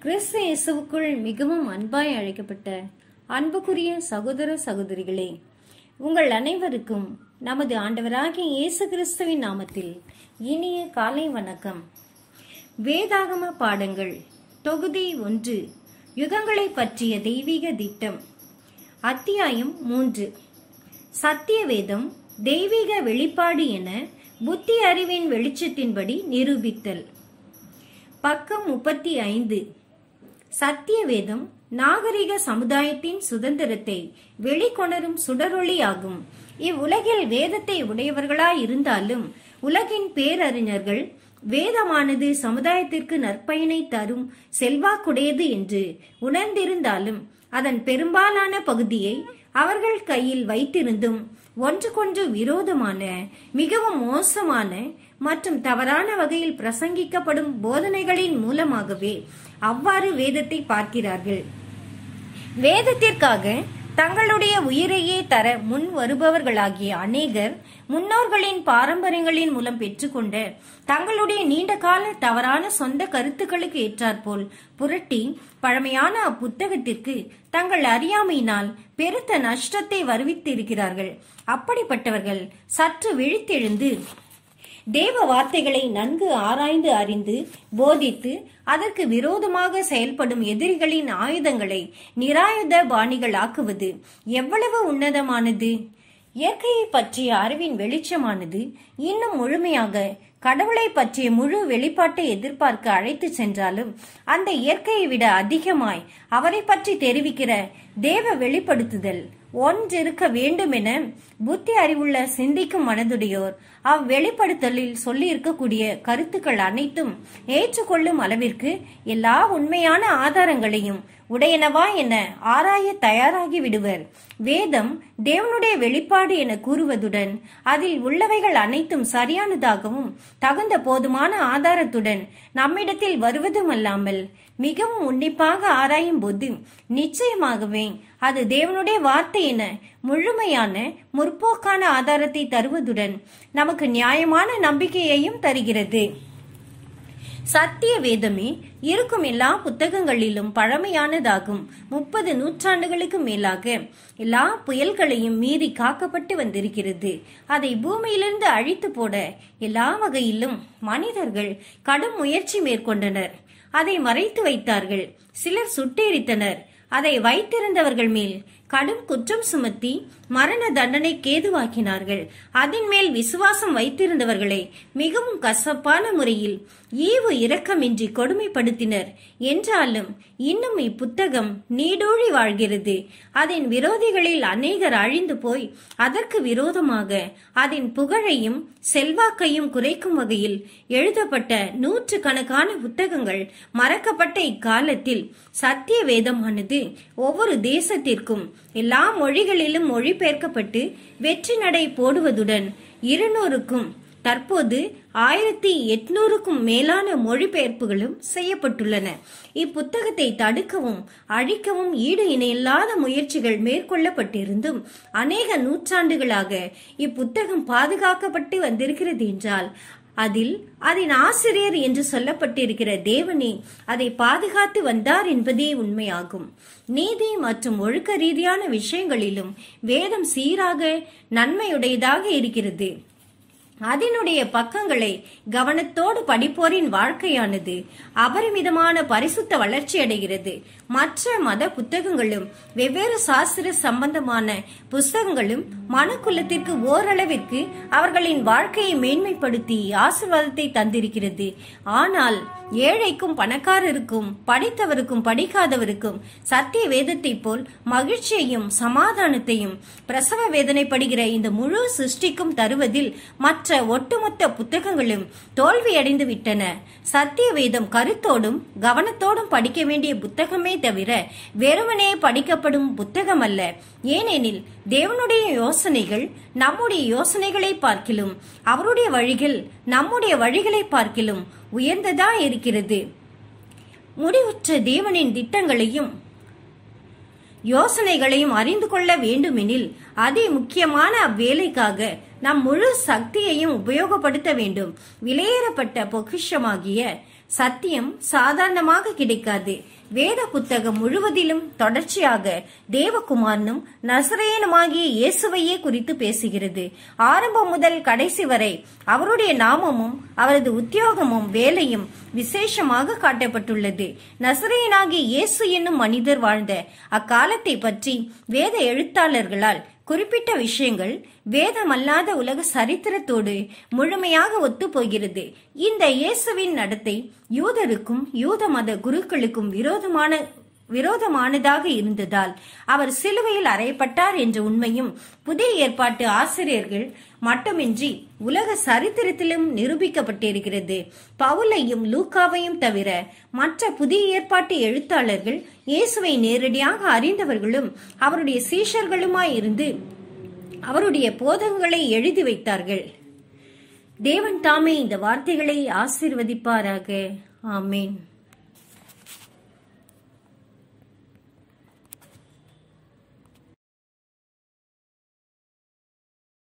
கிறிஸ்து இயேசுவுக்குள் மிகவும் அன்பாய் அழைக்கப்பட்ட அன்புக்குரிய சகோதர சகோதரிகளே உங்கள் அனைவருக்கும் நமது ஆண்டவராகிய இயேசு கிறிஸ்துவின் நாமத்தில் இனிய காலை வணக்கம் வேதாகம பாடங்கள் தொகுதி ஒன்று யுகங்களை பற்றிய தெய்வீக திட்டம் அத்தியாயம் மூன்று சத்திய வேதம் தெய்வீக வெளிப்பாடு என புத்தி அறிவின் வெளிச்சத்தின்படி நிரூபித்தல் பக்கம் முப்பத்தி ஐந்து சத்திய வேதம் நாகரிக சமுதாயத்தின் சுதந்திரத்தை வெளிக்கொணரும் சுடரொளியாகும் இவ்வுலகில் வேதத்தை உடையவர்களாய் இருந்தாலும் உலகின் பேரறிஞர்கள் வேதமானது சமுதாயத்திற்கு நற்பயனை தரும் செல்வாக்குடையது என்று உணர்ந்திருந்தாலும் அதன் பெரும்பாலான பகுதியை அவர்கள் கையில் வைத்திருந்தும் ஒன்றுக்கொன்று விரோதமான மிகவும் மோசமான மற்றும் தவறான வகையில் பிரசங்கிக்கப்படும் போதனைகளின் மூலமாகவே அவ்வாறு வேதத்தை பார்க்கிறார்கள் வேதத்திற்காக தங்களுடைய உயிரையே தர முன் வருபவர்களாகிய அநேகர் முன்னோர்களின் பாரம்பரியங்களின் மூலம் பெற்றுக்கொண்ட தங்களுடைய நீண்டகால தவறான சொந்த கருத்துக்களுக்கு ஏற்றாற்போல் புரட்டி பழமையான அப்புத்தகத்திற்கு தங்கள் அறியாமையினால் பெருத்த நஷ்டத்தை வருவித்திருக்கிறார்கள் அப்படிப்பட்டவர்கள் சற்று விழித்தெழுந்து தேவ வார்த்தைகளை நன்கு ஆராய்ந்து அறிந்து போதித்து அதற்கு விரோதமாக செயல்படும் எதிரிகளின் ஆயுதங்களை நிராயுத பாணிகள் ஆக்குவது எவ்வளவு உன்னதமானது இயற்கையை பற்றிய அறிவின் வெளிச்சமானது இன்னும் முழுமையாக கடவுளை பற்றிய முழு வெளிப்பாட்டை எதிர்பார்க்க அழைத்து சென்றாலும் அந்த இயற்கையை விட அதிகமாய் அவரை பற்றி தெரிவிக்கிற தேவ வெளிப்படுத்துதல் ஒன்றிருக்க வேண்டும் என புத்தி அறிவுள்ள சிந்திக்கும் மனதுடையோர் அவ்வெளிப்படுத்தலில் சொல்லி இருக்கக்கூடிய கருத்துக்கள் அனைத்தும் ஏற்றுக்கொள்ளும் அளவிற்கு எல்லா உண்மையான ஆதாரங்களையும் உடையனவா என ஆராய தயாராகி விடுவர் வேதம் தேவனுடைய வெளிப்பாடு என கூறுவதுடன் அதில் உள்ளவைகள் அனைத்தும் சரியானதாகவும் தகுந்த போதுமான ஆதாரத்துடன் நம்மிடத்தில் வருவதுமல்லாமல் மிகவும் உன்னிப்பாக ஆராயும் போது நிச்சயமாகவே அது தேவனுடைய வார்த்தை என முழுமையான முற்போக்கான ஆதாரத்தை தருவதுடன் நமக்கு நியாயமான நம்பிக்கையையும் தருகிறது சத்திய வேதமே இருக்கும் எல்லா புத்தகங்களிலும் பழமையானதாகும் முப்பது நூற்றாண்டுகளுக்கு மேலாக எல்லா புயல்களையும் மீறி காக்கப்பட்டு வந்திருக்கிறது அதை பூமியிலிருந்து அழித்து போட எல்லா வகையிலும் மனிதர்கள் கடும் முயற்சி மேற்கொண்டனர் அதை மறைத்து வைத்தார்கள் சிலர் சுட்டெரித்தனர் அதை வைத்திருந்தவர்கள் மேல் கடும் குற்றம் சுமத்தி மரண தண்டனை கேதுவாக்கினார்கள் அதன் மேல் விசுவாசம் வைத்திருந்தவர்களை மிகவும் கசப்பான முறையில் ஈவு இரக்கமின்றி கொடுமைப்படுத்தினர் என்றாலும் இன்னும் இப்புத்தகம் நீடூழி வாழ்கிறது அதன் விரோதிகளில் அநேகர் அழிந்து போய் அதற்கு விரோதமாக அதன் புகழையும் செல்வாக்கையும் குறைக்கும் வகையில் எழுதப்பட்ட நூற்று கணக்கான புத்தகங்கள் மறக்கப்பட்ட இக்காலத்தில் சத்திய வேதமானது ஒவ்வொரு தேசத்திற்கும் எல்லா மொழிகளிலும் மொழிபெயர்க்கப்பட்டு வெற்றி நடை போடுவதுடன் இருநூறுக்கும் தற்போது ஆயிரத்தி எட்நூறுக்கும் மேலான மொழிபெயர்ப்புகளும் செய்யப்பட்டுள்ளன இப்புத்தகத்தை தடுக்கவும் அழிக்கவும் ஈடு இணையில்லாத முயற்சிகள் மேற்கொள்ளப்பட்டிருந்தும் அநேக நூற்றாண்டுகளாக இப்புத்தகம் பாதுகாக்கப்பட்டு வந்திருக்கிறது என்றால் அதில் அதன் ஆசிரியர் என்று சொல்லப்பட்டிருக்கிற தேவனே அதை பாதுகாத்து வந்தார் என்பதே உண்மையாகும் நீதி மற்றும் ஒழுக்க ரீதியான விஷயங்களிலும் வேதம் சீராக நன்மையுடையதாக இருக்கிறது அதனுடைய பக்கங்களை கவனத்தோடு படிப்போரின் வாழ்க்கையானது அபரிமிதமான பரிசுத்த வளர்ச்சி அடைகிறது மற்ற மத புத்தகங்களும் வெவ்வேறு சாஸ்திர சம்பந்தமான புஸ்தகங்களும் மனுக்குலத்திற்கு ஓரளவிற்கு அவர்களின் வாழ்க்கையை மேன்மைப்படுத்தி ஆசிர்வாதத்தை தந்திருக்கிறது ஆனால் ஏழைக்கும் பணக்காரருக்கும் படித்தவருக்கும் படிக்காதவருக்கும் சத்திய வேதத்தை போல் மகிழ்ச்சியையும் சமாதானத்தையும் பிரசவ வேதனைப்படுகிற இந்த முழு சிருஷ்டிக்கும் தருவதில் மற்ற ஒட்டுமொத்த புத்தகங்களும் தோல்வியடைந்து விட்டன சத்திய வேதம் கருத்தோடும் கவனத்தோடும் படிக்க வேண்டிய புத்தகமே தவிர வெறுமனே படிக்கப்படும் புத்தகம் அல்ல ஏனெனில் தேவனுடைய யோசனைகள் நம்முடைய யோசனைகளை பார்க்கிலும் அவருடைய வழிகள் நம்முடைய வழிகளை பார்க்கிலும் உயர்ந்ததா இருக்கிறது முடிவுற்ற தேவனின் திட்டங்களையும் யோசனைகளையும் அறிந்து கொள்ள வேண்டுமெனில் அதி முக்கியமான அவ்வேலைக்காக நம் முழு சக்தியையும் உபயோகப்படுத்த வேண்டும் விலையேறப்பட்ட பொக்கிஷமாகிய சத்தியம் சாதாரணமாக கிடைக்காது வேத புத்தகம் முழுவதிலும் தொடர்ச்சியாக தேவகுமாரனும் நசரேனுமாகிய இயேசுவையே குறித்து பேசுகிறது ஆரம்பம் முதல் கடைசி வரை அவருடைய நாமமும் அவரது உத்தியோகமும் வேலையும் விசேஷமாக காட்டப்பட்டுள்ளது நசரேனாகிய இயேசு என்னும் மனிதர் வாழ்ந்த அக்காலத்தை பற்றி வேத எழுத்தாளர்களால் குறிப்பிட்ட விஷயங்கள் வேதமல்லாத உலக சரித்திரத்தோடு முழுமையாக ஒத்துப்போகிறது இந்த இயேசுவின் நடத்தை யூதருக்கும் யூத மத குருக்களுக்கும் விரோதமான விரோதமானதாக இருந்ததால் அவர் சிலுவையில் அறையப்பட்டார் என்ற உண்மையும் புதிய ஏற்பாட்டு ஆசிரியர்கள் மட்டுமின்றி உலக சரித்திரத்திலும் நிரூபிக்கப்பட்டிருக்கிறது பவுலையும் லூக்காவையும் தவிர மற்ற புதிய ஏற்பாட்டு எழுத்தாளர்கள் இயேசுவை நேரடியாக அறிந்தவர்களும் அவருடைய சீஷர்களுமாய் இருந்து அவருடைய போதகங்களை எழுதி வைத்தார்கள் தேவன் தாமே இந்த வார்த்தைகளை ஆசீர்வதிப்பாராக ஆமேன்